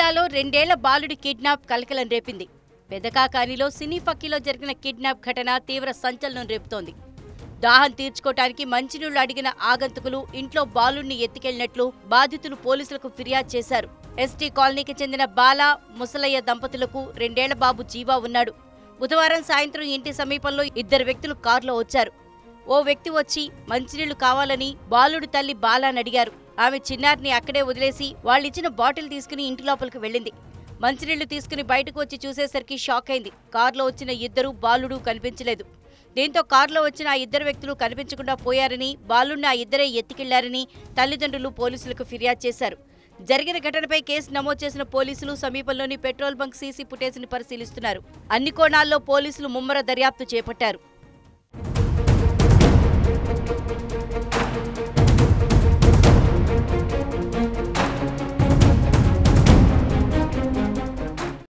జిల్లాలో రెండేళ్ల బాలుడి కిడ్నాప్ కలకలం రేపింది పెదకాకానిలో సినీ ఫక్కీలో జరిగిన కిడ్నాప్ ఘటన తీవ్ర సంచలనం రేపుతోంది దాహం తీర్చుకోవటానికి మంచినీళ్లు అడిగిన ఆగంతుకులు ఇంట్లో బాలుణ్ణి ఎత్తుకెళ్లినట్లు బాధితులు పోలీసులకు ఫిర్యాదు చేశారు ఎస్టీ కాలనీకి చెందిన బాల ముసలయ్య దంపతులకు రెండేళ్ల బాబు జీవా ఉన్నాడు బుధవారం సాయంత్రం ఇంటి సమీపంలో ఇద్దరు వ్యక్తులు కారులో వచ్చారు ఓ వ్యక్తి వచ్చి మంచినీళ్లు కావాలని బాలుడి తల్లి బాలాని అడిగారు ఆమె చిన్నారిని అక్కడే వదిలేసి వాళ్ళిచ్చిన బాటిల్ తీసుకుని ఇంటి లోపలికి వెళ్ళింది మంచినీళ్లు తీసుకుని బయటకు వచ్చి చూసేసరికి షాక్ అయింది కారులో వచ్చిన ఇద్దరు బాలుడు కనిపించలేదు దీంతో కారులో వచ్చిన ఆ ఇద్దరు వ్యక్తులు కనిపించకుండా పోయారని బాలుడిని ఆ ఇద్దరే ఎత్తికెళ్లారని తల్లిదండ్రులు పోలీసులకు ఫిర్యాదు చేశారు జరిగిన ఘటనపై కేసు నమోదు చేసిన పోలీసులు సమీపంలోని పెట్రోల్ బంక్ సీసీ ఫుటేజ్ని పరిశీలిస్తున్నారు అన్ని కోణాల్లో పోలీసులు ముమ్మర దర్యాప్తు చేపట్టారు